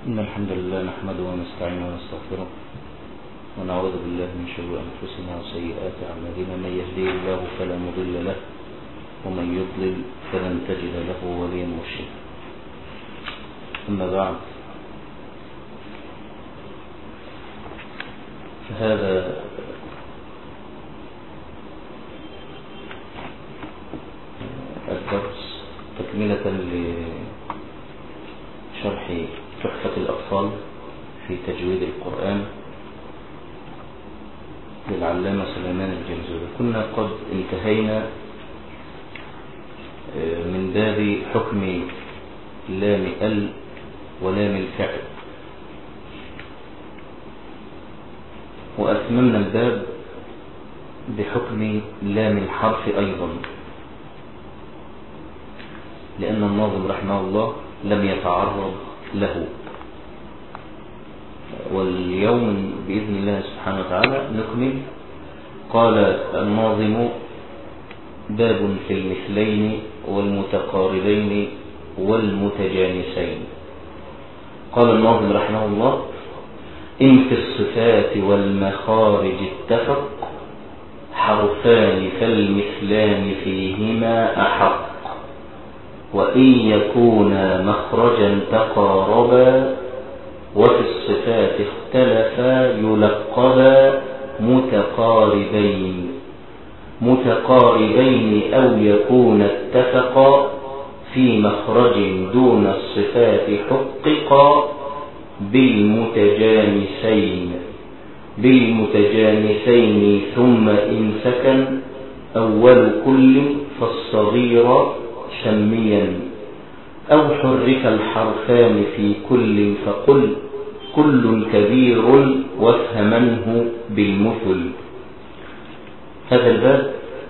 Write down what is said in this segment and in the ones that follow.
إن الحمد لله نحمده ونستعينه ونستغفره ونعوذ بالله من شرور أنفسنا وسيئات أعمالنا من يهديه الله فلا مضل له ومن يضلل فلن تجد له وليا مرشدا أما بعد فهذا الدرس تكملة لشرح تحفة الأطفال في تجويد القرآن للعلامة سليمان الجنزوري كنا قد انتهينا من باب حكم لام ال ولام الفعل وأتممنا الباب بحكم لام الحرف أيضا لأن الناظم رحمه الله لم يتعرض له واليوم بإذن الله سبحانه وتعالى نكمل قال الناظم باب في المثلين والمتقاربين والمتجانسين قال الناظم رحمه الله إن في الصفات والمخارج اتفق حرفان فالمثلان فيهما أحق وإن يكونا مخرجا تقاربا وفي الصفات اختلفا يلقبا متقاربين متقاربين أو يكون اتفقا في مخرج دون الصفات حققا بالمتجانسين بالمتجانسين ثم إن سكن أول كل فالصغير سميا أو حرك الحرفان في كل فقل كل كبير وافهمنه بالمثل هذا الباب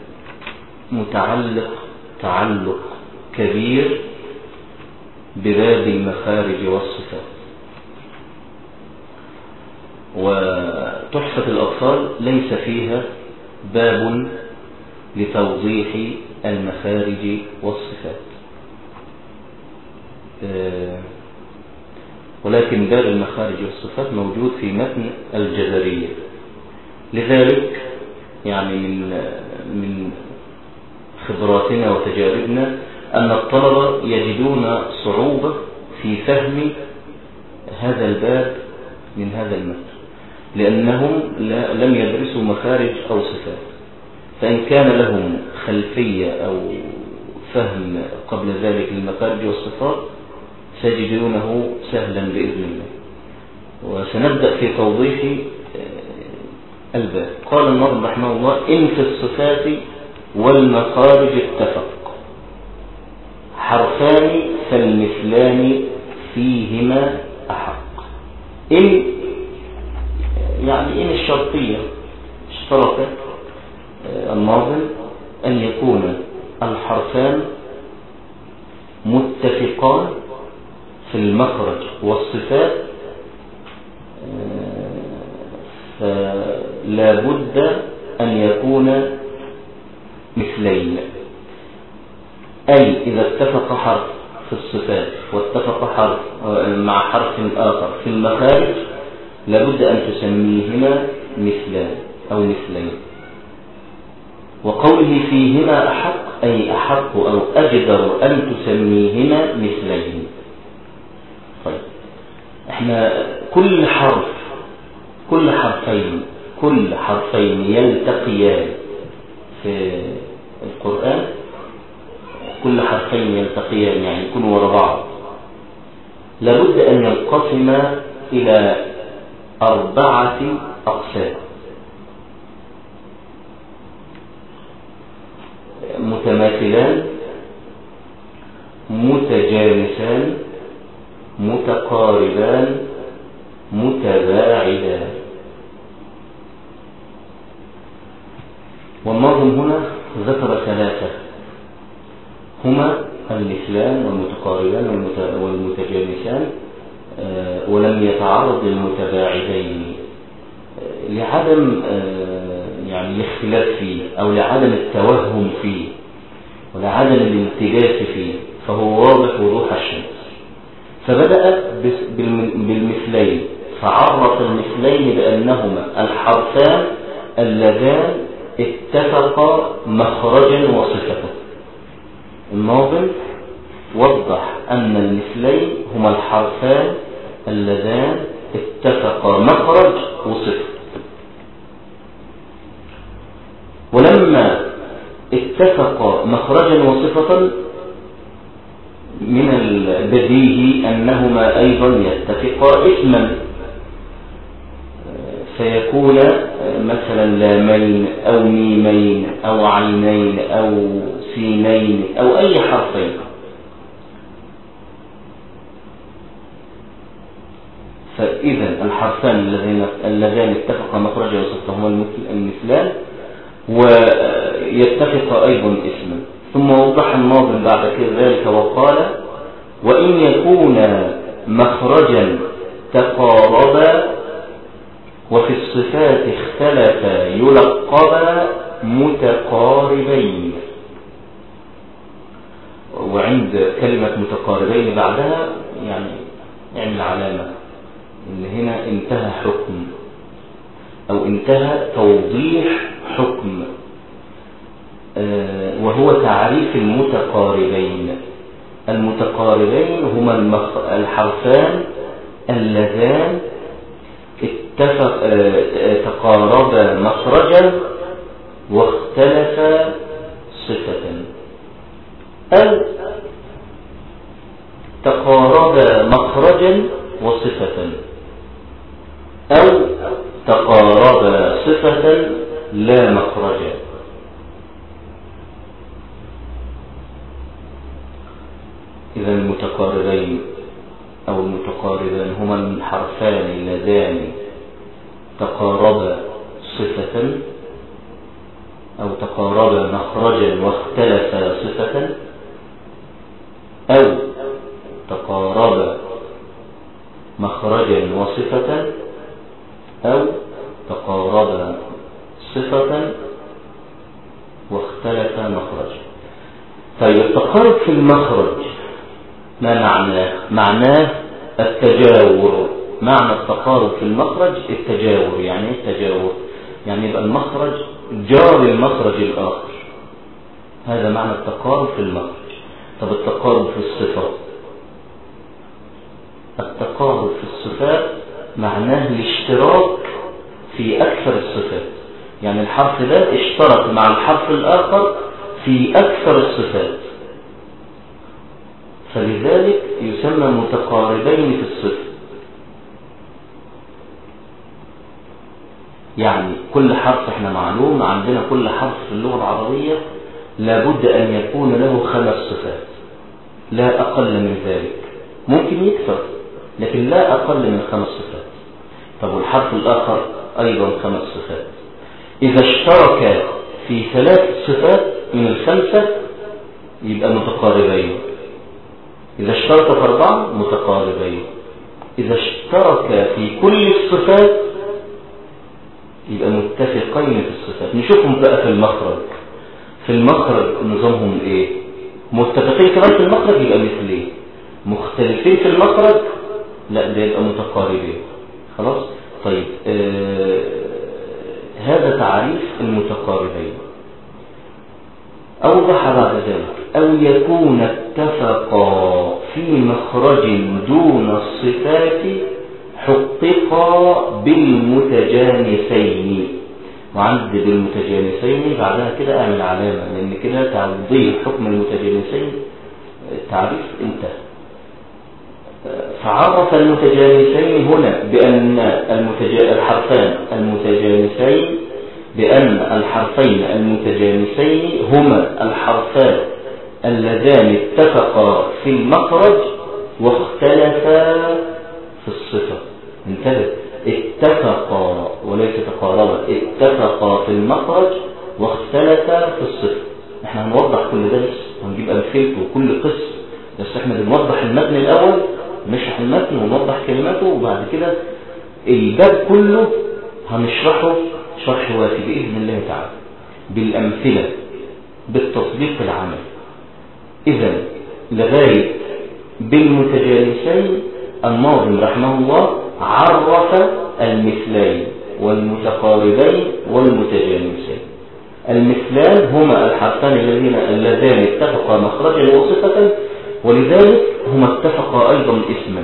متعلق تعلق كبير بباب المخارج والصفات وتحفة الأطفال ليس فيها باب لتوضيح المخارج والصفات ولكن باب المخارج والصفات موجود في متن الجزرية لذلك يعني من من خبراتنا وتجاربنا أن الطلبة يجدون صعوبة في فهم هذا الباب من هذا المتن لأنهم لم يدرسوا مخارج أو صفات فإن كان لهم خلفية أو فهم قبل ذلك للمخارج والصفات سيجدونه سهلا بإذن الله وسنبدأ في توضيح الباب قال النظم رحمه الله إن في الصفات والمخارج اتفق حرفان فالمثلان فيهما أحق إن يعني إن الشرطية اشترط الناظم أن يكون الحرفان متفقان في المخرج والصفات فلا بد أن يكون مثلين أي إذا اتفق حرف في الصفات واتفق حرف مع حرف آخر في المخارج لابد أن تسميهما مثلان أو مثلين وقوله فيهما أحق أي أحق أو أجدر أن تسميهما مثلين طيب احنا كل حرف كل حرفين كل حرفين يلتقيان في القرآن كل حرفين يلتقيان يعني يكونوا وراء بعض لابد أن ينقسم إلى أربعة أقسام متماثلان متجانسان متقاربان متباعدان والنظم هنا ذكر ثلاثة هما المثلان والمتقاربان والمتجانسان ولم يتعرض للمتباعدين لعدم يعني الاختلاف فيه أو لعدم التوهم فيه ولعدم الالتجاس فيه فهو واضح وضوح الشمس فبدأ بالمثلين فعرف المثلين بأنهما الحرفان اللذان اتفقا مخرجا وصفة الناظم وضح أن المثلين هما الحرفان اللذان اتفقا مخرج وصفة ولما اتفقا مخرجا وصفة من البديهي أنهما أيضا يتفقا اسما فيكون مثلا لامين أو ميمين أو عينين أو سينين أو أي حرفين فإذا الحرفان اللذين اللذان اتفقا مخرجا وصفتهما المثلان ويتفق أيضا اسما ثم وضح الناظم بعد ذلك وقال وإن يكون مخرجا تقاربا وفي الصفات اختلفا يلقبا متقاربين وعند كلمة متقاربين بعدها يعني يعني العلامة ان هنا انتهى حكم او انتهى توضيح حكم آه وهو تعريف المتقاربين المتقاربين هما الحرفان اللذان اتفق آه تقاربا مخرجا واختلفا صفة أو تقاربا مخرجا وصفة أو تقاربا صفة لا مخرجا إذا المتقاربين أو المتقاربان هما الحرفان اللذان تقاربا صفة أو تقاربا مخرجا واختلفا صفة أو تقاربا مخرجا وصفة أو تقاربا صفة واختلف مخرجا طيب التقارب في المخرج ما معناه معناه التجاور معنى التقارب في المخرج التجاور يعني ايه التجاور يعني يبقى المخرج جار المخرج الآخر هذا معنى التقارب في المخرج طب التقارب في الصفات التقارب في الصفات معناه الاشتراك في أكثر الصفات يعني الحرف ده اشترك مع الحرف الآخر في أكثر الصفات فلذلك يسمى متقاربين في الصفة يعني كل حرف احنا معلوم عندنا كل حرف في اللغة العربية لابد أن يكون له خمس صفات لا أقل من ذلك ممكن يكثر لكن لا أقل من خمس صفات طب والحرف الآخر أيضا خمس صفات إذا اشترك في ثلاث صفات من الخمسة يبقى متقاربين إذا اشترك في أربعة متقاربين إذا اشترك في كل الصفات يبقى متفقين في الصفات نشوفهم بقى في المخرج في المخرج نظامهم ايه متفقين كمان في المخرج يبقى مثليه مختلفين في المخرج لا ده يبقى متقاربين خلاص طيب آه هذا تعريف المتقاربين أوضح بعد ذلك أو يكون اتفقا في مخرج دون الصفات حققا بالمتجانسين وعند بالمتجانسين بعدها كده اعمل علامة لأن كده توضيح حكم المتجانسين التعريف انتهى فعرف المتجانسين هنا بأن الحرفان المتجانسين بأن الحرفين المتجانسين هما الحرفان اللذان اتفقا في المخرج واختلفا في الصفة انتبه اتفقا وليس تقاربا اتفقا في المخرج واختلفا في الصفة احنا هنوضح كل ده بس ونجيب أمثلته وكل قسم بس احنا بنوضح المتن الأول نشرح المتن ونوضح كلماته وبعد كده الباب كله هنشرحه شرح وافي بإذن الله تعالى بالأمثلة بالتطبيق العمل إذا لغاية بالمتجانسين الناظم رحمه الله عرف المثلين والمتقاربين والمتجانسين المثلان هما الحرفان الذين اللذان اتفقا مخرجا وصفة ولذلك هما اتفقا أيضا اسما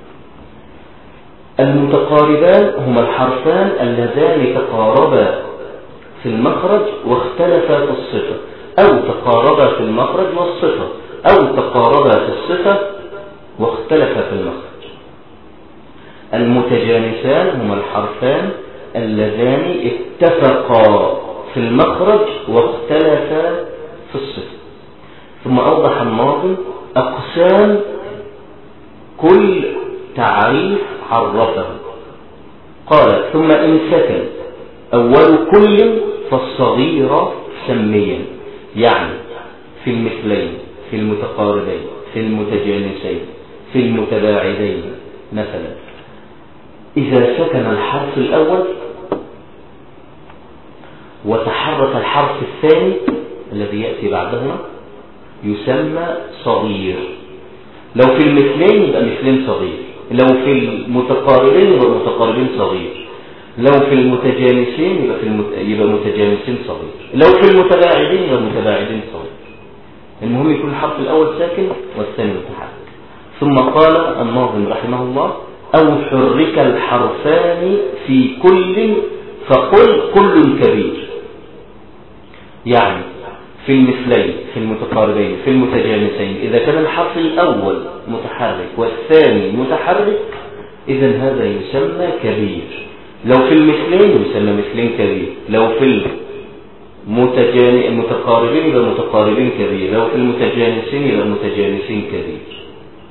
المتقاربان هما الحرفان اللذان تقاربا في المخرج واختلفا في الصفة أو تقاربا في المخرج والصفة أو تقاربا في الصفة واختلفا في المخرج المتجانسان هما الحرفان اللذان اتفقا في المخرج واختلفا في الصفة ثم أوضح الناظم أقسام كل تعريف عرفه قال ثم إن سكن أول كل فالصغير سميا يعني في المثلين في المتقاربين في المتجانسين في المتباعدين مثلا إذا سكن الحرف الأول وتحرك الحرف الثاني الذي يأتي بعدهما يسمى صغير لو في المثلين يبقى مثلين صغير لو في المتقاربين يبقى متقاربين صغير لو في المتجانسين يبقى في المت... يبقى متجانسين صغير لو في المتباعدين يبقى متباعدين صغير المهم يكون الحرف الأول ساكن والثاني متحرك ثم قال الناظم رحمه الله أو حرك الحرفان في كل فقل كل كبير يعني في المثلين في المتقاربين في المتجانسين إذا كان الحرف الأول متحرك والثاني متحرك إذا هذا يسمى كبير لو في المثلين يسمى مثلين كبير لو في المتقاربين يبقى متقاربين كبير لو في المتجانسين يبقى متجانسين كبير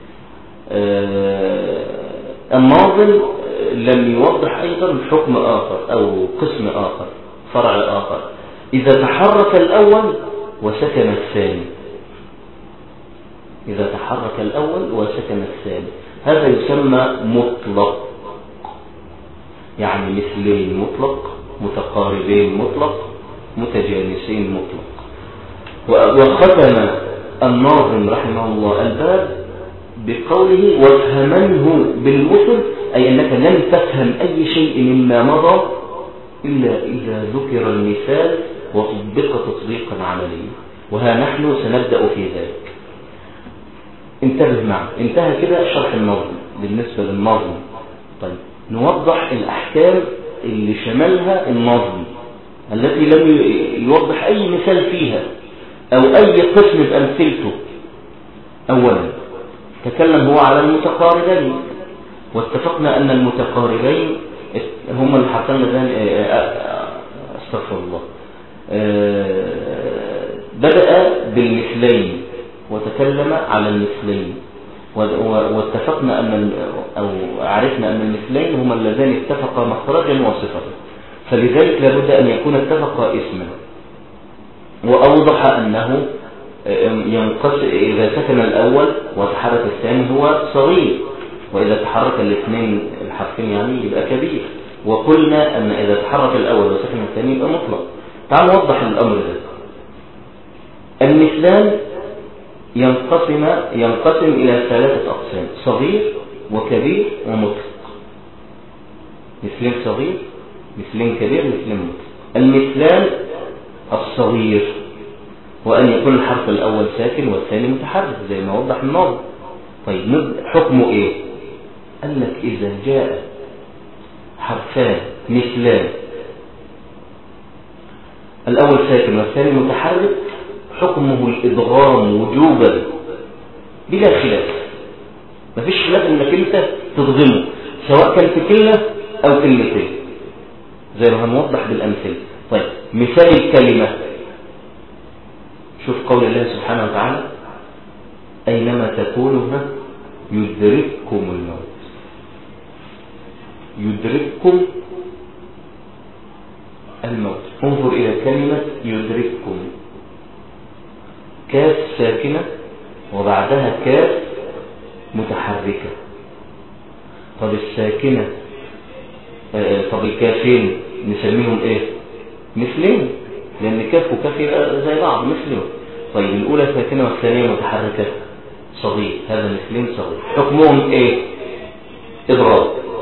آه الناظم لم يوضح أيضا حكم آخر أو قسم آخر فرع آخر إذا تحرك الأول وسكن الثاني إذا تحرك الأول وسكن الثاني هذا يسمى مطلق يعني مثلين مطلق متقاربين مطلق متجانسين مطلق وختم الناظم رحمه الله الباب بقوله وافهمنه بالمثل أي أنك لم تفهم أي شيء مما مضى إلا إذا ذكر المثال وطبق تطبيقا عمليا وها نحن سنبدأ في ذلك انتبه معي انتهى كده شرح النظم بالنسبة للنظم طيب نوضح الأحكام اللي شملها النظم التي لم يوضح أي مثال فيها أو أي قسم بأمثلته أولا تكلم هو على المتقاربين واتفقنا أن المتقاربين هم الحرفان اللذان استغفر الله بدأ بالمثلين وتكلم على المثلين واتفقنا أن أو عرفنا أن المثلين هما اللذان اتفقا مخرجا وصفة فلذلك لابد أن يكون اتفقا اسما وأوضح أنه ينقص إذا سكن الأول وتحرك الثاني هو صغير وإذا تحرك الاثنين الحرفين يعني يبقى كبير وقلنا أن إذا تحرك الأول وسكن الثاني يبقى مطلق تعال نوضح الأمر ده المثلان ينقسم ينقسم إلى ثلاثة أقسام صغير وكبير ومطلق مثلين صغير مثلين كبير مثلين مطلق المثلان الصغير وأن يكون الحرف الأول ساكن والثاني متحرك زي ما وضح النظر طيب حكمه إيه قال لك إذا جاء حرفان مثلان الأول ساكن والثاني متحرك حكمه الإدغام وجوبا بلا خلاف مفيش خلاف انك انت تضغمه سواء كان في كلمة او كلمتين زي ما هنوضح بالأمثلة طيب مثال الكلمة شوف قول الله سبحانه وتعالى أينما تكونوا يدرككم الموت يدرككم الموت انظر إلى كلمة يدرككم كاف ساكنة وبعدها كاف متحركة طب الساكنة طب الكافين نسميهم ايه مثلين لان كاف وكاف زي بعض مثلهم طيب الاولى ساكنة والثانية متحركة صغير هذا مثلين صغير حكمهم ايه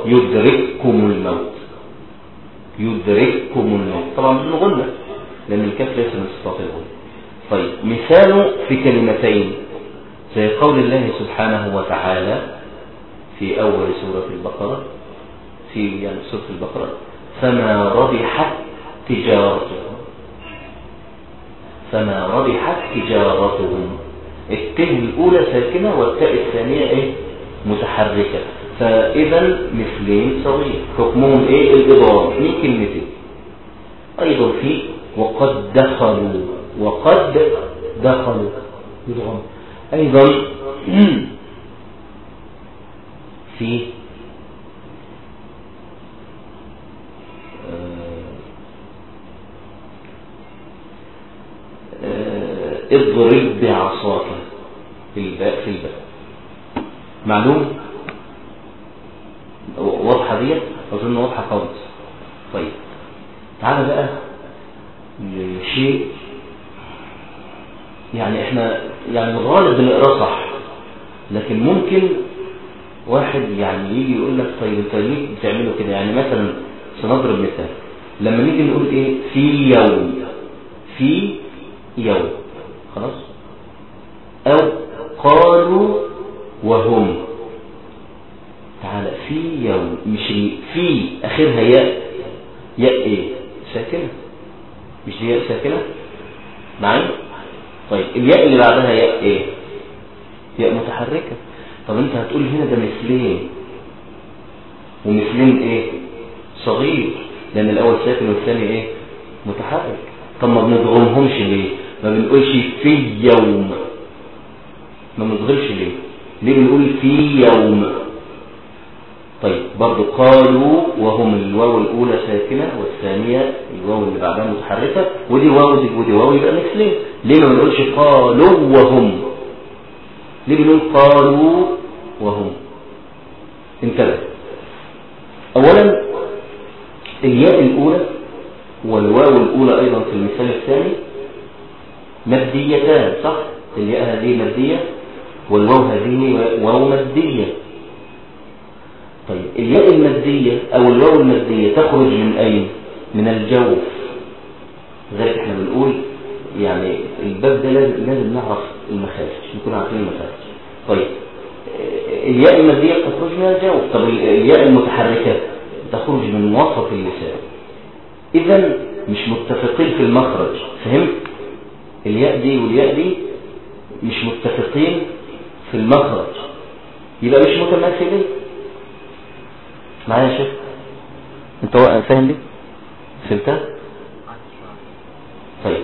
يدرككم الموت يدرككم الموت طبعا بدون غنة لأن الكاف ليس من صفات الغنة طيب مثاله في كلمتين زي قول الله سبحانه وتعالى في أول سورة البقرة في يعني سورة البقرة فما ربحت تجارتهم فما ربحت تجارتهم الته الأولى ساكنة والتاء الثانية إيه متحركة فإذا مثلين صغير حكمهم إيه الإضراب من كلمتين أيضا في وقد دخلوا وقد دخلوا يضغم أيضا في اضرب بعصاك في الباء في الباء معلوم واضحة دي أظن واضحة خالص طيب تعالى بقى لشيء يعني احنا يعني الغالب بنقراه صح لكن ممكن واحد يعني يجي يقول لك طيب انت ليه بتعملوا كده يعني مثلا سنضرب مثال لما نيجي نقول ايه في يوم في يوم خلاص او قالوا وهم تعالى في يوم مش في اخرها ياء ياء ايه ساكنه مش دي ياء ساكنه معايا طيب الياء اللي بعدها ياء ايه ياء متحركه طب انت هتقول هنا ده مثلين ومثلين ايه صغير لان الاول ساكن والثاني ايه متحرك طب ما بنضغمهمش ليه ما بنقولش في يوم ما بنضغمش ليه ليه بنقول في يوم طيب برضو قالوا وهم الواو الأولى ساكنة والثانية الواو اللي بعدها متحركة ودي واو دي ودي واو يبقى مثلين ليه ما بنقولش قالوا وهم ليه بنقول قالوا وهم انتبه أولا الياء الأولى والواو الأولى أيضا في المثال الثاني ماديتان صح الياء هذه مادية والواو هذه واو مادية طيب الياء المادية أو الواو المادية تخرج من أين من الجوف لذلك احنا بنقول يعني الباب ده لازم, لازم نعرف المخارج نكون عارفين المخارج طيب الياء المادية تخرج من الجوف طب الياء المتحركة تخرج من وسط اللسان إذا مش متفقين في المخرج فهمت الياء دي والياء دي مش متفقين في المخرج يبقى مش متماثلين معايا يا شيخ انت فاهم ليه فهمتها طيب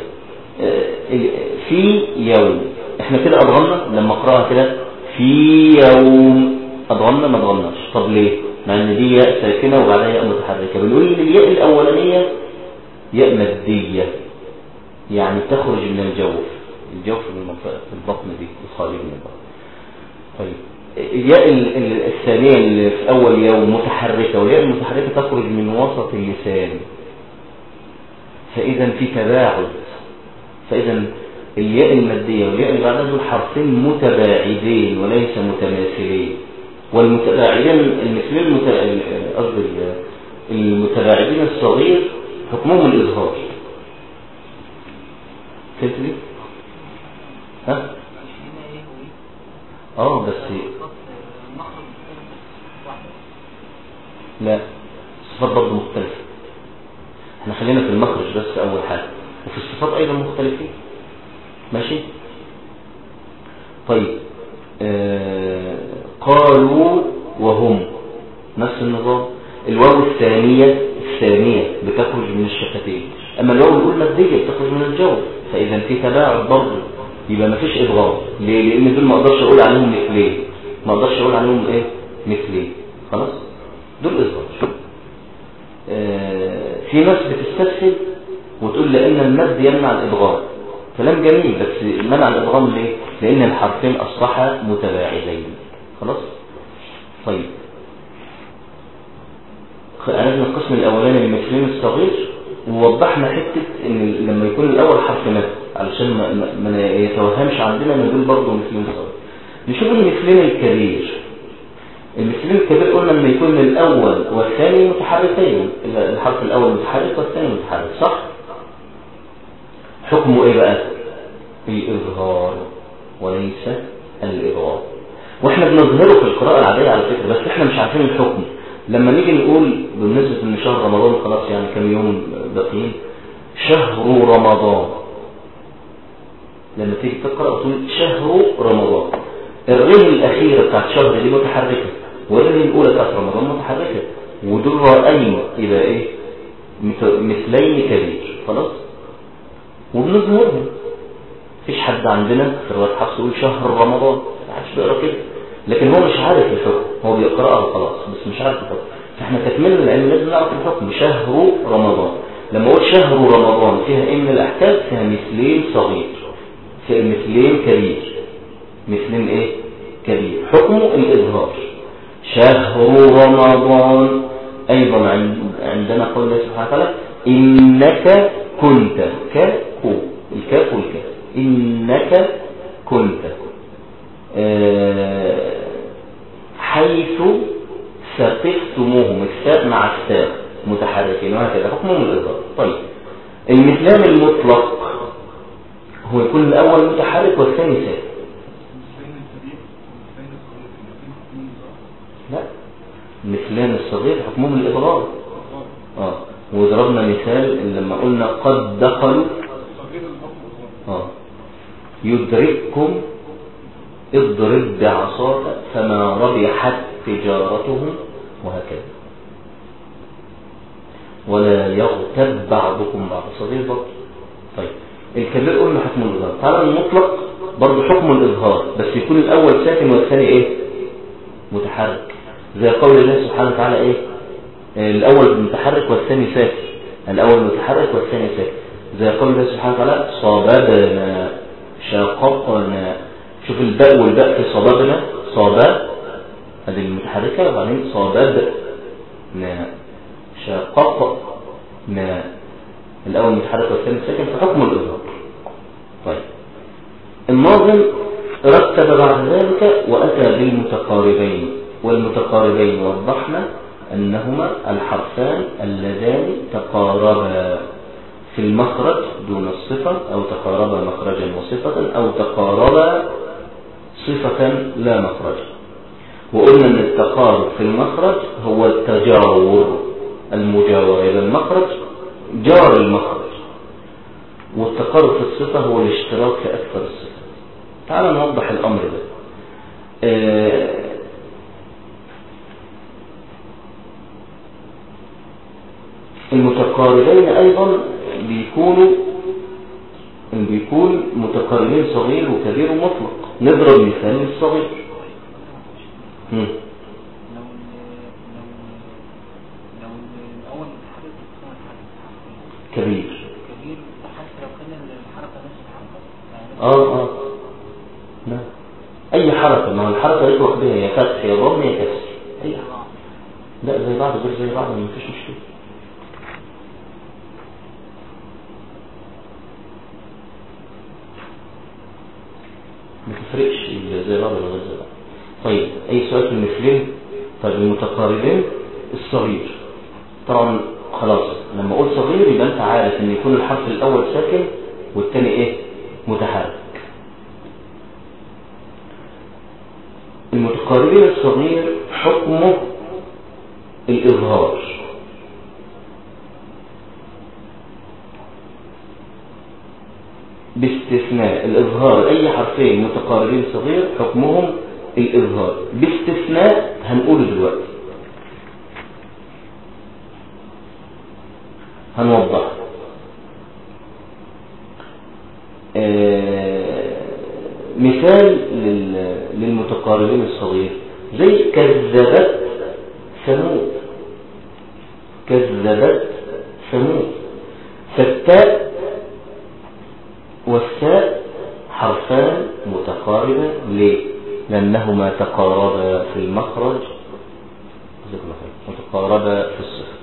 في يوم احنا كده اضغمنا لما اقراها كده في يوم اضغمنا ما اضغمناش طب ليه مع ان دي ياء ساكنه وبعدها ياء متحركه بنقول ان الياء الاولانيه ياء ماديه يعني تخرج من الجوف الجوف من المنطقه البطن دي الخالي من البطن طيب الياء الثانية اللي في أول يوم متحركة والياء المتحركة تخرج من وسط اللسان فإذا في تباعد فإذا الياء المادية والياء اللي بعدها دول حرفين متباعدين وليس متماثلين والمتباعدين المثلين قصدي المتباعدين الصغير حكمهم الإظهار فهمت ليه؟ ها؟ اه بس لا الصفات برضه مختلفة احنا خلينا في المخرج بس اول حاجة وفي الصفات ايضا مختلفين ماشي طيب آه قالوا وهم نفس النظام الواو الثانية الثانية بتخرج من الشفتين اما الواو الاولى مادية بتخرج من الجو فاذا في تباعد برضه يبقى ما فيش ادغام ليه لان دول ما اقدرش اقول عليهم مثلين ما اقدرش اقول عليهم ايه مثلين خلاص دول ازواج آه في ناس بتستسهل وتقول لان المد يمنع الادغام كلام جميل بس منع الادغام ليه لان الحرفين اصبحا متباعدين خلاص طيب عرفنا القسم الاولاني المثلين الصغير ووضحنا حته ان لما يكون الاول حرف مد علشان ما, ما يتوهمش عندنا ان دول برضه مثلين صغير نشوف المثلين الكبير المثلين الكبير قلنا لما يكون الأول والثاني متحركين الحرف الأول متحرك والثاني متحرك صح؟ حكمه إيه بقى؟ الإظهار وليس الإضغام واحنا بنظهره في القراءة العادية على فكرة بس احنا مش عارفين الحكم لما نيجي نقول بالنسبة ان شهر رمضان خلاص يعني كم يوم باقيين شهر رمضان لما تيجي تقرأ تقول شهر رمضان الرين الأخيرة بتاعت شهر دي متحركة والرين الأولى بتاعت رمضان متحركة ودول رأيين يبقى ايه مثلين كبير خلاص وبنظهرهم مفيش حد عندنا في رواية حفص يقول شهر رمضان ما حدش بيقرا كده لكن هو مش عارف الحكم هو بيقراها خلاص بس مش عارف الحكم فاحنا تكملنا العلم لازم نعرف الحكم شهر رمضان لما اقول شهر رمضان فيها ايه من الاحكام فيها مثلين صغير فيها مثلين كبير مثلين ايه كبير حكمه الاظهار شهر رمضان ايضا عندنا قول الله سبحانه وتعالى انك كنت ككو الكاف والكاف إنك كنت حيث سقفتموهم الساق مع الساق متحركين وهكذا حكمهم الإظهار طيب المثلان المطلق هو يكون الأول متحرك والثاني ساق لا مثلان الصغير حكمهم الإضرار اه وضربنا مثال لما قلنا قد دخلوا اه يدرككم اضرب بعصاك فما ربحت تجارتهم وهكذا ولا يغتب بعضكم بعض صغير برضه طيب الكبير قلنا حكم الإظهار تعالى المطلق برضه حكم الإظهار بس يكون الأول ساكن والثاني إيه متحرك زي قول الله سبحانه وتعالى إيه الأول متحرك والثاني ساكن الأول متحرك والثاني ساكن زي قول الله سبحانه وتعالى صاببنا شاققنا شوف الباء والباء في صبابنا صابب هذه المتحركة وبعدين صاببنا شاققنا الأول متحرك والثاني ساكن في حكم الإظهار طيب الناظم رتب بعد ذلك وأتى بالمتقاربين والمتقاربين وضحنا أنهما الحرفان اللذان تقاربا في المخرج دون الصفة أو تقاربا مخرجا وصفة أو تقاربا صفة لا مخرج وقلنا أن التقارب في المخرج هو التجاور المجاورة إلى المخرج جار المخرج والتقارب في الصفة هو الاشتراك في أكثر الصفة تعال نوضح الأمر ده آه المتقاربين أيضا بيكونوا بيكون متقاربين صغير وكبير ومطلق نضرب مثال للصغير هم. كبير كبير حتى لو كان الحركة نفس الحركة اه اه لا اي حركة ما هو الحركة يطلق بها يا فتح يا ضم يا كسر اي حركة لا زي بعض غير زي بعض ما فيش مشكلة ما تفرقش زي بعض ولا غير زي بعض طيب اي سؤال في المثلين طيب المتقاربين الصغير طبعا خلاص لما اقول صغير يبقى انت عارف ان يكون الحرف الاول ساكن والثاني ايه متحرك المتقاربين الصغير حكمه الاظهار باستثناء الإظهار أي حرفين متقاربين صغير حكمهم الإظهار باستثناء هنقوله دلوقتي هنوضح آه مثال لل... للمتقاربين الصغير زي كذبت ثمود كذبت ثمود فالتاء والساء حرفان متقاربة ليه؟ لأنهما تقاربا في المخرج متقاربا في الصفة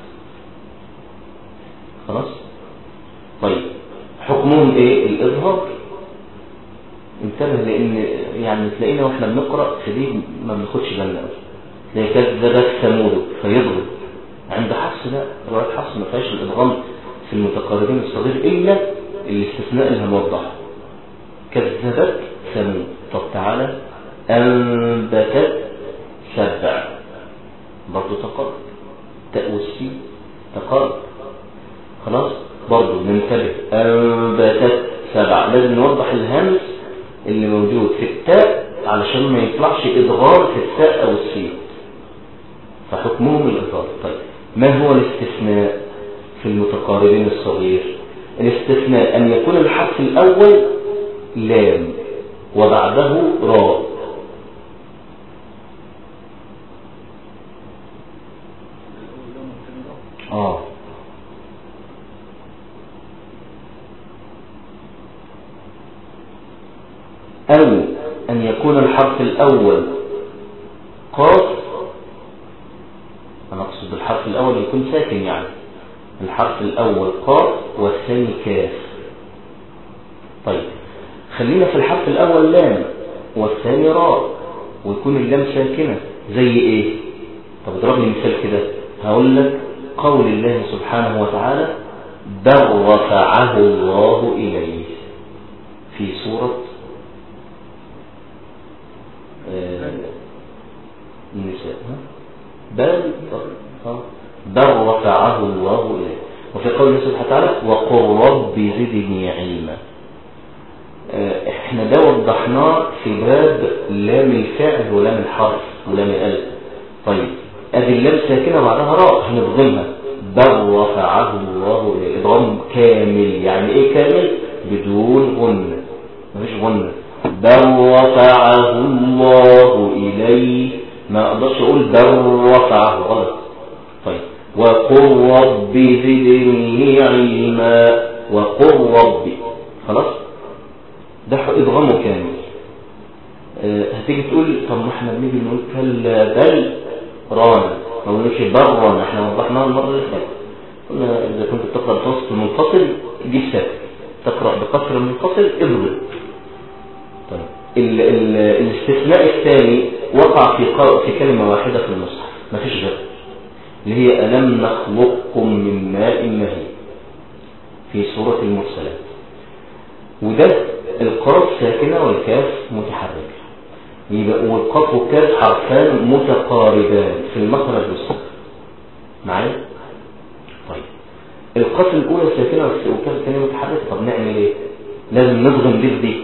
خلاص؟ طيب حكمهم ايه؟ الإظهار انتبه لأن يعني تلاقينا واحنا بنقرأ في دي ما بناخدش بالنا قوي زي كذبت ثمود فيضرب عند حفص لا رواية حفص ما فيهاش الإدغام في المتقاربين الصغير إلا الاستثناء اللي هنوضحه كذبت ثمود طب تعالى أنبتت سبع برضه تقارب تاء والسين تقارب خلاص برضه ننتبه أنبتت سبع لازم نوضح الهمس اللي موجود في التاء علشان ما يطلعش إضغام في التاء أو السين فحكمهم الإضغام طيب ما هو الاستثناء في المتقاربين الصغير الاستثناء أن يكون الحرف الأول لام وبعده راء آه أو أن يكون الحرف الأول قاف أنا أقصد الحرف الأول يكون ساكن يعني الحرف الأول قاف والثاني كاف طيب خلينا في الحرف الأول لام والثاني راء ويكون اللام ساكنة زي إيه طب اضرب لي مثال كده هقول لك قول الله سبحانه وتعالى بل رفعه الله إليه في سورة آه، النساء ها؟ بل بل رفعه الله إليه وفي قول الله سبحانه وتعالى وقل رب زدني علما آه، احنا ده وضحناه في باب لام الفعل ولام الحرف ولام الالف طيب ادي اللام ساكنه بعدها راء هنضغمها بل رفعه الله اليه اضغام كامل يعني ايه كامل بدون غنه مفيش غنه بل رفعه الله اليه ما اقدرش اقول بل رفعه غلط طيب وقل رب زدني علما وقل ربي خلاص ده ادغامه كامل أه هتيجي تقول طب ما احنا بنيجي نقول كلا بل رانا ما بنقولش برا احنا وضحناها المره اللي فاتت قلنا اذا كنت تقرا بوسط منفصل جيب ساكن تقرا بقصر منفصل اضرب طيب ال ال الاستثناء الثاني وقع في قا- في كلمه واحده في المصحف ما فيش غير اللي هي الم نخلقكم من ماء مهين في سوره المرسلات وده القاف ساكنة والكاف متحركة يبقى والقاف والكاف حرفان متقاربان في المخرج والصوت معايا؟ طيب القاف الأولى ساكنة والكاف الثانية متحركة طب نعمل ايه؟ لازم نضغم دي في دي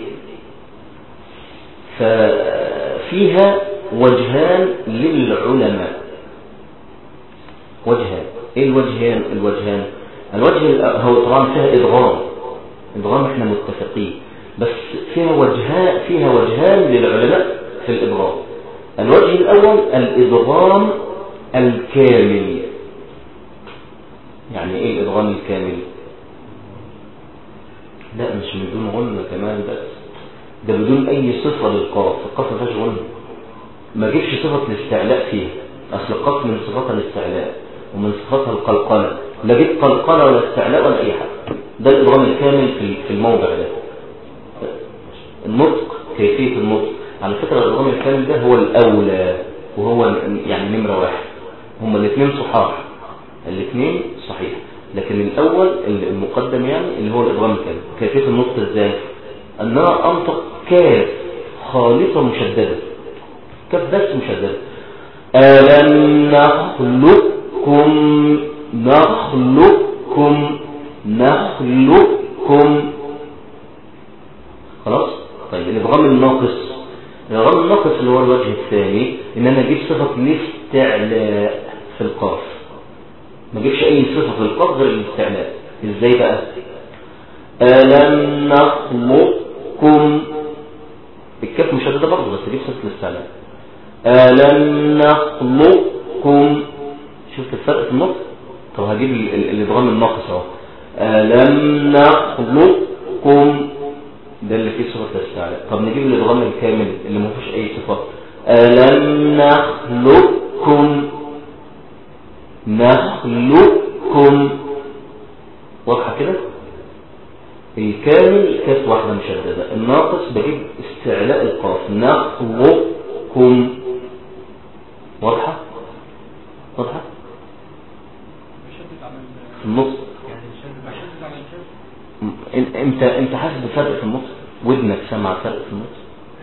ففيها وجهان للعلماء وجهان ايه الوجهان الوجهان الوجه الأ- هو طبعا فيها ادغام ادغام احنا متفقين بس فيها وجهان فيها وجهان للعلماء في الادغام الوجه الاول الادغام الكامل يعني ايه الادغام الكامل لا مش من دون غنة كمان بس ده بدون اي صفة للقاف القاف ما فيهاش غنة ما جيبش صفة الاستعلاء فيها اصل القاف من صفاتها الاستعلاء ومن صفاتها القلقلة لا جيب قلقلة ولا استعلاء ولا اي حاجة ده الادغام الكامل في في الموضع ده النطق كيفية النطق على فكرة الادغام الكامل ده هو الاولى وهو يعني نمرة واحد هما الاثنين صحاح الاثنين صحيح لكن الاول المقدم يعني اللي هو الادغام الكامل كيفية النطق ازاي ان انا انطق كاف خالصة مشددة كاف بس مشددة ألم نخلقكم نخلقكم نخلقكم خلاص طيب الادغام الناقص الادغام الناقص اللي هو الوجه الثاني ان انا اجيب صفه الاستعلاء في القاف ما اجيبش اي صفه في القاف غير الاستعلاء ازاي بقى الم نخلقكم الكاف مشدده برضه بس اجيب صفه الاستعلاء الم نخلقكم شفت الفرق في النطق طب هجيب ال- ال- الادغام الناقص اهو ألم نخلقكم ده اللي فيه صفة الاستعلاء طب نجيب الادغام الكامل اللي ما فيهوش اي صفات ألم نخلقكم نخلقكم واضحة كده الكامل كاف واحدة مشددة الناقص بجيب استعلاء القاف نخلقكم واضحة واضحة بشدد على ال- في النص يعني بشدد بشدد على الجر م- إن- انت انت حاسس بفرق في النص ودنك سمع فرق في النص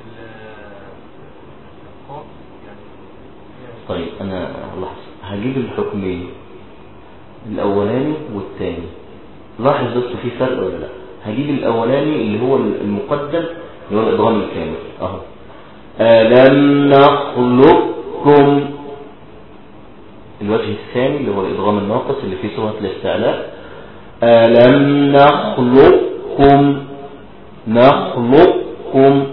القاف يعني طيب انا لحظة هجيب الحكمين الاولاني والثاني لاحظ بس في فرق ولا لا هجيب الاولاني اللي هو المقدم اللي هو الادغام الكامل اهو الم نخلقكم الوجه الثاني اللي هو الادغام الناقص اللي فيه صيغه الاستعلاء الم نخلقكم نخلقكم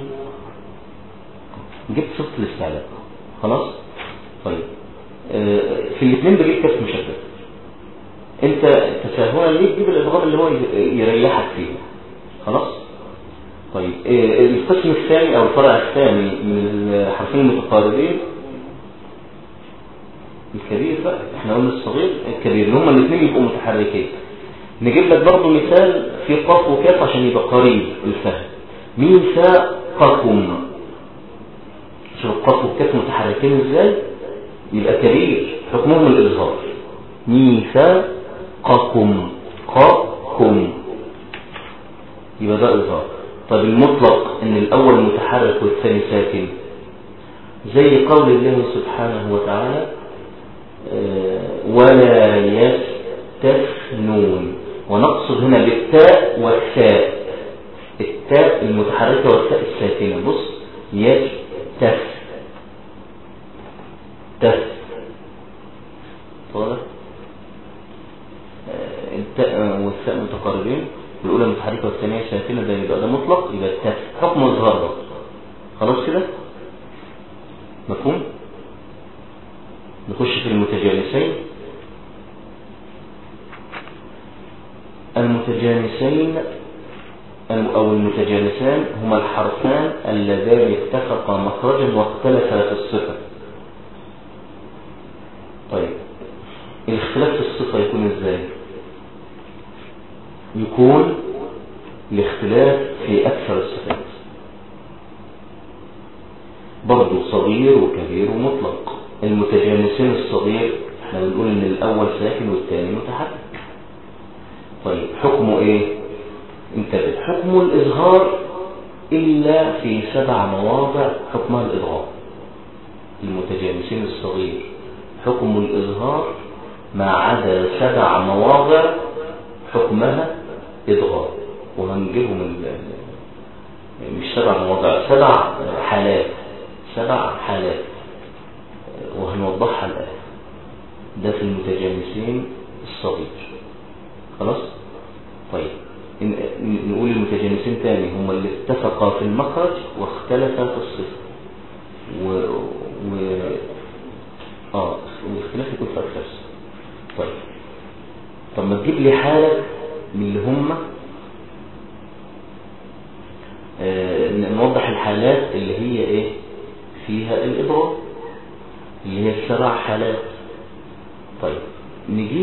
جبت صيغه الاستعلاء خلاص طيب آه، في الاثنين بجيب كسر مشدد انت تساهلا ليه تجيب الادغام اللي هو ي- يريحك فيه خلاص طيب آه، القسم الثاني او الفرع الثاني من الحرفين المتقاربين الكبير بقى احنا قلنا الصغير الكبير اللي هما الاثنين يبقوا متحركين نجيب لك برضه مثال في قاف وكاف عشان يبقى قريب الفهم ميثاقكم شوف القاف والكاف متحركين ازاي يبقى كبير حكمهم الإظهار ميثاقكم قاكم يبقى ده إظهار طب المطلق ان الأول متحرك والثاني ساكن زي قول الله سبحانه وتعالى آه، ولا يستثنون ونقصد هنا بالتاء والثاء التاء المتحركة والتاء الساكنة بص يستث تف واضح آه، التاء والثاء متقاربين الأولى متحركة والثانية ساكنة ده يبقى ده مطلق يبقى التف حكم إظهار بقى. خلاص كده مفهوم نخش في المتجانسين المتجانسين أو المتجانسان هما الحرفان اللذان اتفقا مخرجا واختلفا في الصفة طيب الاختلاف في الصفة يكون ازاي يكون الاختلاف في أكثر الصفات برضه صغير وكبير ومطلق المتجانسين الصغير احنا بنقول ان الاول ساكن والثاني متحرك طيب حكمه ايه انتبه حكم الإظهار إلا في سبع مواضع حكمها الإضغام المتجانسين الصغير حكم الإظهار ما عدا سبع مواضع حكمها إضغام وهنجيبهم ال- ال- مش سبع مواضع سبع حالات سبع حالات وهنوضحها الآن ده في المتجانسين الصغير خلاص طيب إن- ن- نقول المتجانسين تاني هم اللي اتفقا في المخرج واختلفا في الصفة و... و... اه والاختلاف يكون في أكثر طيب طب ما تجيب لي حالة من اللي هم آه ن- نوضح الحالات اللي هي ايه فيها الإضرار اللي هي السبع حالات طيب نجيب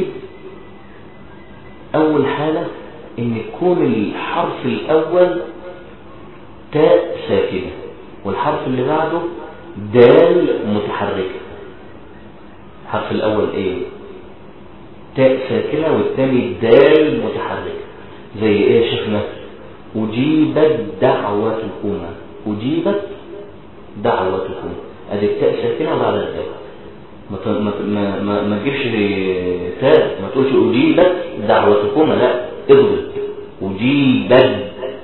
أول حالة إن يكون الحرف الأول تاء ساكنة والحرف اللي بعده دال متحركة الحرف الأول إيه؟ تاء ساكنة والثاني دال متحركة زي إيه يا شيخنا؟ أجيبت دعوتكما أجيبت دعوتكم أدي التاء ساكنة وبعد الدال ما ت- ما ما ما, ما تجيبش تاء ما تقولش أجيبت دعوتكما لا اضرب أجيبت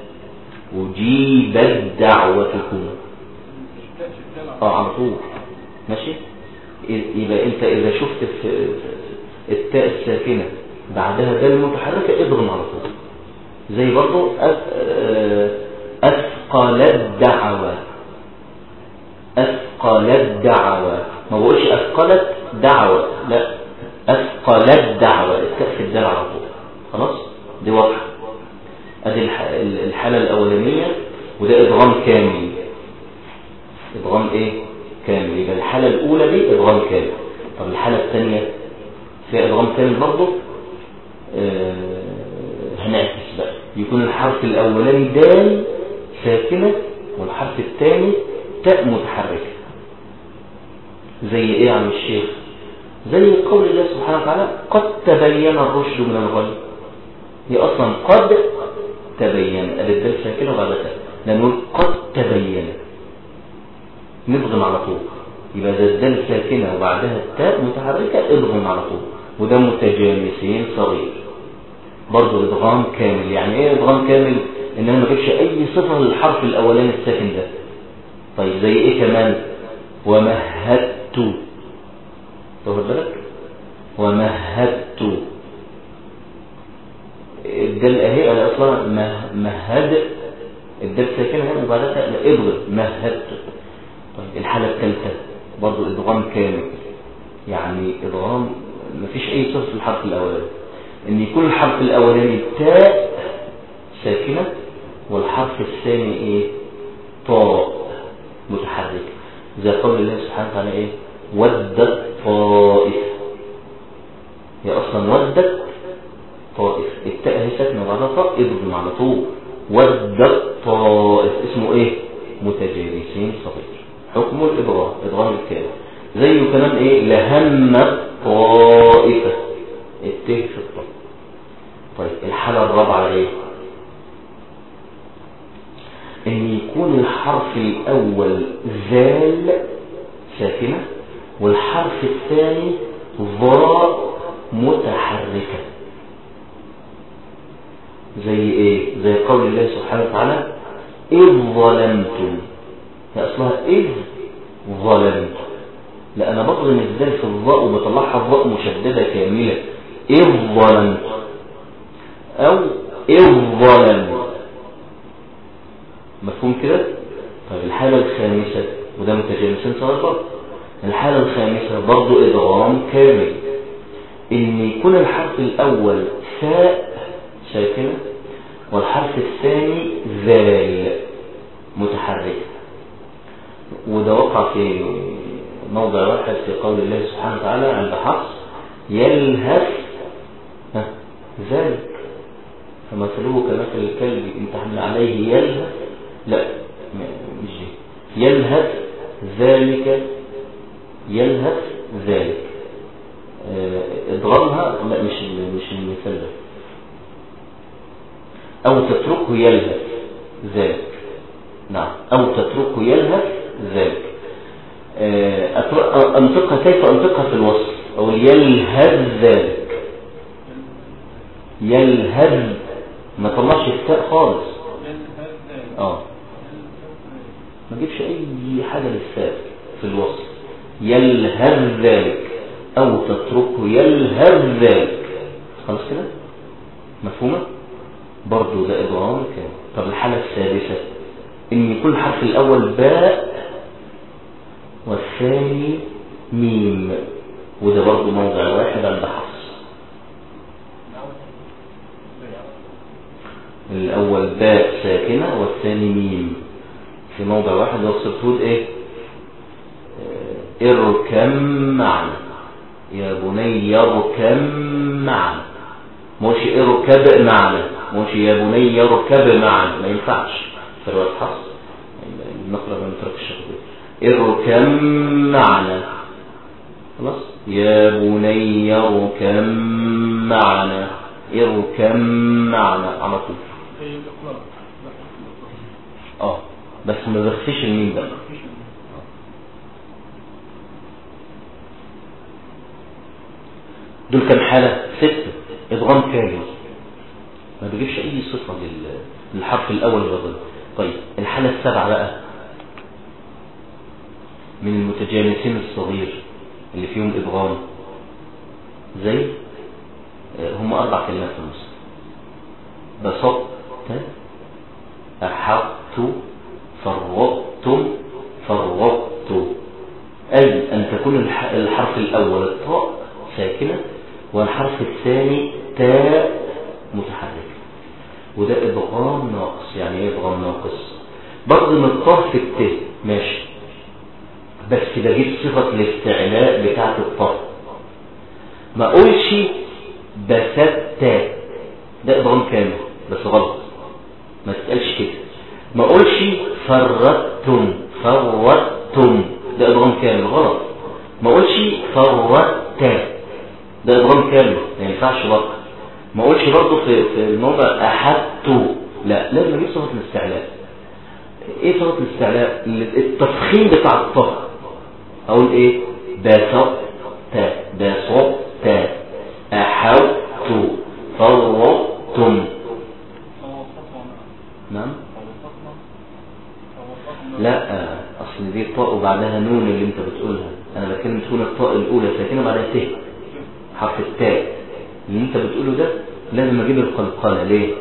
أجيبت دعوتكما شتاء شتاء العرب. اه على طول ماشي ي- يبقى انت اذا شفت في في التاء الساكنة بعدها دال متحركة اضرب على طول زي برضو أث- آه، أثقل الدعوة أثقل الدعوة ما بقولش أثقلت دعوة لا أثقل الدعوة التاء في الدال على طول خلاص دي واضحة ادي الح- الحالة الأولانية وده إدغام كامل إدغام إيه؟ كامل يبقى الحالة الأولى دي إدغام كامل طب الحالة الثانية فيها إدغام كامل برضه آه هنعكس بقى يكون الحرف الأولاني دال ساكنة والحرف الثاني تاء متحركة زي إيه يا عم الشيخ زي قول الله سبحانه وتعالى قد تبين الرشد من الغي هي أصلا قد تبين ألف دال ساكنة وبعدها تاء لنقول قد تبين نضغم على طول يبقى ده الدال ساكنة وبعدها التاء متحركة اضغم على طول وده متجانسين صغير برضه ادغام كامل يعني ايه ادغام كامل ان انا ما اجيبش اي صفه للحرف الاولاني الساكن ده طيب زي ايه كمان ومهدت تاخد بالك ومهدت الدال اهي على اصلا مه- مهد الدال ساكنه هنا وبعدها تاء لا، اضغم مهدت طيب الحاله الثالثه برضه ادغام كامل يعني ادغام مفيش اي صفه في الحرف الاولاني ان يكون الحرف الاولاني تاء ساكنه والحرف الثاني ايه طاء متحرك زي قول الله سبحانه وتعالى ايه ودت طائف هي اصلا ودت طائف التاء هي ساكنه وبعدها طاء اضرب على طول ودت طائف اسمه ايه متجانسين صغير حكم الادغام ادغام الكامل زيه كمان ايه لهمت طائفه الته في الطاء طيب الحاله الرابعه ايه ان يكون الحرف الاول ذال ساكنه والحرف الثاني ضاء متحركه زي ايه زي قول الله سبحانه وتعالى اذ ظلمتم هي اصلها اذ ظلمتم لا انا بضغم الذال في الضاء وبطلعها الضاء مشدده كامله اذ ظلمتم او اذ ظلموا مفهوم كده طيب الحالة الخامسة وده متجانسين صغير برضه الحالة الخامسة برضه إدغام كامل إن يكون الحرف الأول ثاء ساكنة والحرف الثاني ذال متحركة وده وقع في موضع واحد في قول الله سبحانه وتعالى عند حفص يلهث ها، ذلك فمثله كمثل الكلب إن تحمل عليه يلهث لا م- مش دي يلهث ذلك يلهث ذلك آه، اضغمها لا مش ال- مش المثال ده او تتركه يلهث ذلك نعم او تتركه يلهث ذلك آه، أتر- انطقها كيف انطقها في الوصف او يلهث ذلك يلهث ما طلعش التاء خالص اه ما تجيبش اي حاجه للساء في الوصف يلهث ذلك او تتركه يلهث ذلك خلاص كده مفهومه برضو ده ادغام كان طب الحاله السادسه ان يكون الحرف الاول باء والثاني ميم وده برضو موضع واحد عند حفص الأول باء ساكنة والثاني ميم في موضع واحد يقصد تقول إيه آه، اركم معنا يا بني اركم معنا مش اركب معنا مش يا بني اركب معنا ما ينفعش في رواية حفص النقرة ما نتركش اركم معنا خلاص يا بني اركم معنا اركم معنا على طول هي الإقرار اه بس ما بخفيش الميم ده دول كام حالة ستة ادغام كامل ما بيجيبش اي صفة لل- للحرف الاول والغير طيب الحالة السابعة بقى من المتجانسين الصغير اللي فيهم ادغام زي آه، هم اربع كلمات في النص بسطت أحطت فرقت فرقت أي أن تكون الح- الحرف الأول الطاء ساكنة والحرف الثاني تاء متحركة وده إدغام ناقص يعني إيه إدغام ناقص برضه الطاء في الت ماشي بس بجيب صفة الاستعلاء بتاعة الطاء ما أقولش بسدت ده إدغام كامل بس غلط ما تسألش كده ما اقولش فردتم فردتم ده ادغام كامل غلط ما اقولش فردت تاء ده ادغام كامل ما ينفعش بقى ما اقولش برضه في في الموضع احدت لا لازم اجيب صفه الاستعلاء ايه صفه الاستعلاء التفخيم بتاع الطه اقول ايه بسط تاء بسط تاء احوت فرطتم نعم لا اصل دي طاء وبعدها نون اللي انت بتقولها انا بتكلم تكون الطاء الاولى ساكنه بعدها ت حرف التاء اللي انت بتقوله ده لازم اجيب القلقله ليه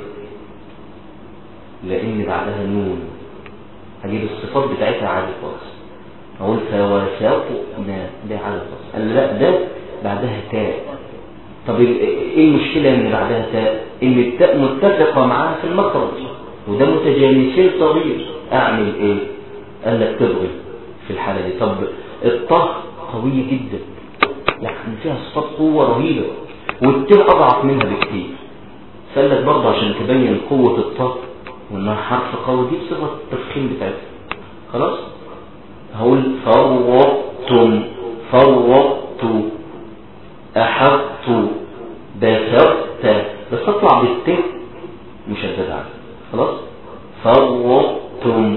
لان بعدها نون هجيب الصفات بتاعتها عادي خالص اقول فوساقنا ده عادي خالص قال لا ده بعدها تاء طب ايه المشكله ان بعدها تاء ان التاء متفقه معاها في المخرج وده متجانسين صغير اعمل ايه قال لك تبغي في الحالة دي طب الطه قوية جدا يعني فيها صفات قوة رهيبة والتاء أضعف منها بكتير قال لك برضه عشان تبين قوة الطه وإنها حرف قوي دي بصفة التفخيم بتاعتها خلاص هقول فرطتم فرطت أحط بسرت بس أطلع بالتاء مشددة عليه خلاص فرطتم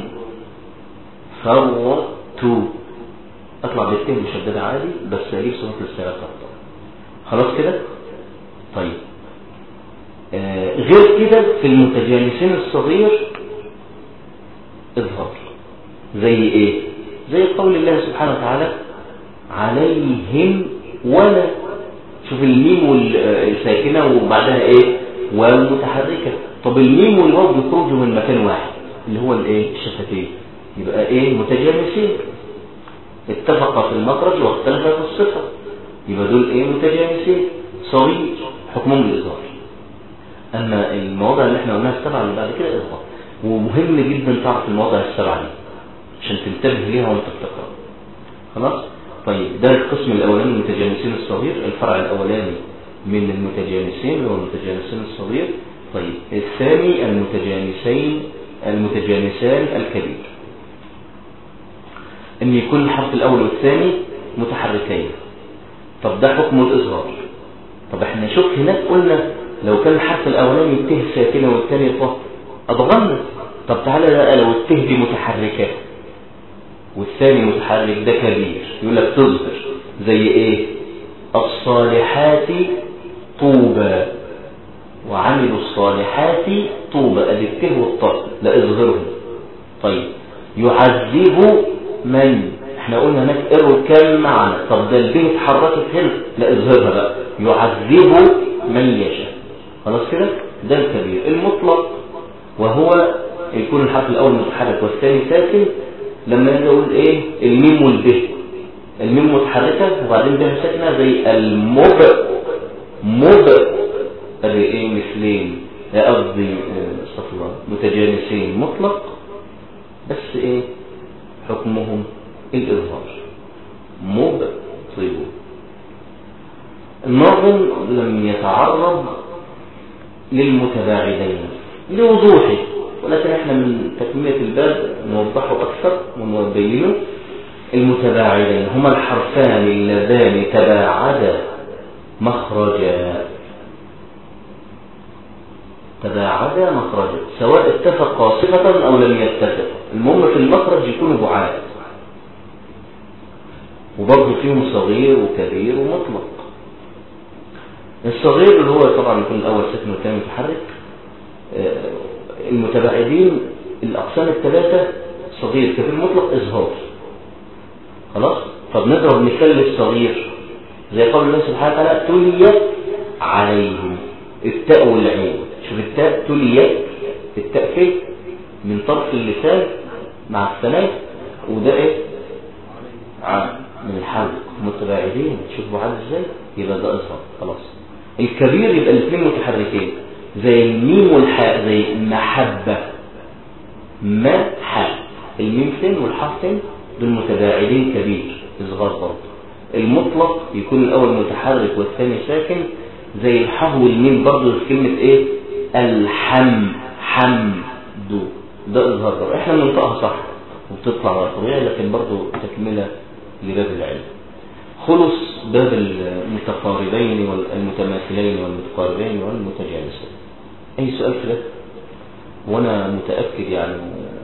فرطت اطلع بالتين مشدده عادي بس اجيب صفه الاستعلاء اكتر خلاص كده طيب آه غير كده في المتجانسين الصغير اظهار زي ايه زي قول الله سبحانه وتعالى عليهم ولا شوف الميم والساكنه وبعدها ايه والمتحركه طب الميم والواو بيخرجوا من مكان واحد اللي هو الايه الشفتين يبقى ايه متجانسين اتفق في المخرج واختلف في الصفه يبقى دول ايه متجانسين صغير حكمهم الاظهار اما المواضع اللي احنا قلناها السبعه اللي بعد كده اظهار ومهم جدا تعرف المواضع السبعه دي عشان تنتبه ليها وانت بتقرا خلاص طيب ده القسم الاولاني من المتجانسين الصغير الفرع الاولاني من المتجانسين هو المتجانسين الصغير طيب الثاني المتجانسين المتجانسان الكبير ان يكون الحرف الاول والثاني متحركين طب ده حكم الاظهار طب احنا شوف هناك قلنا لو كان الحرف الاولاني ته ساكنه والثاني طه اضغمنا طب تعالى بقى لو الته دي متحركه والثاني متحرك ده كبير يقول لك تظهر زي ايه الصالحات طوبى وعملوا الصالحات طوبى ادي الته والطاء لا اظهرهم طيب يعذب من احنا قلنا هناك ارو كم معنى طب ده البيه اتحركت هنا لا اظهرها بقى يعذب من يشاء خلاص كده ده الكبير المطلق وهو يكون الحرف الاول متحرك والثاني ساكن لما نجي اقول ايه الميم والبه الميم متحركه وبعدين به ساكنه زي المب مب ادي ايه مثلين قصدي استغفر الله متجانسين مطلق بس ايه حكمهم الإظهار مبطل الناظم لم يتعرض للمتباعدين لوضوحه ولكن احنا من تكملة الباب نوضحه أكثر ونبينه المتباعدين هما الحرفان اللذان تباعدا مخرجا تباعدا مخرجا سواء اتفقا صفة أو لم يتفق المهم في المخرج يكونوا بعاد وبرضه فيهم صغير وكبير ومطلق الصغير اللي هو طبعا يكون الأول ساكن والثاني متحرك المتباعدين الأقسام الثلاثة صغير كبير مطلق إظهار خلاص طب نضرب مثال للصغير زي قول الله سبحانه وتعالى تليت عليهم التاء والعين شوف التاء تليت التاء فين من طرف اللسان مع الثناء وده ايه عام من الحلق متباعدين شوف بعاد ازاي يبقى ده اظهر خلاص الكبير يبقى الاثنين متحركين زي الميم والحاء زي محبة ما حاء الميم فين والحاء فين دول متباعدين كبير اصغار برضه المطلق يكون الاول متحرك والثاني ساكن زي الحاء والميم برضه في كلمة ايه الحم حمد ده اظهار برضه احنا بننطقها صح وبتطلع طبيعي لكن برضه تكملة لباب العلم خلص باب المتقاربين والمتماثلين والمتقاربين والمتجانسين أي سؤال في ده وأنا متأكد يعني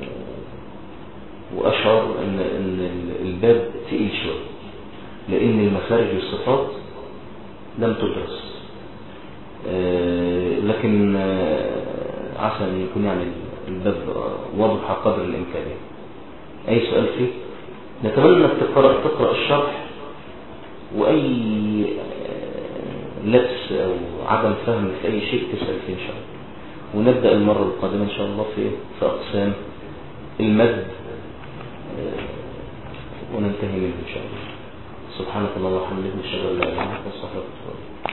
وأشعر أن, أن الباب تقيل شوية لأن المخارج والصفات لم تدرس آه، لكن آه، عسى أن يكون يعني الباب واضح قدر الإمكانية أي سؤال فيه نتمنى أنك تقرأ, تقرأ الشرح وأي آه، لبس أو عدم فهم في أي شيء تسأل فيه إن شاء الله ونبدأ المرة القادمة إن شاء الله في في أقسام المد آه، وننتهي منه إن شاء الله سبحانك اللهم وبحمدك نشهد أن لا إله إلا أنت نستغفرك ونتوب إليك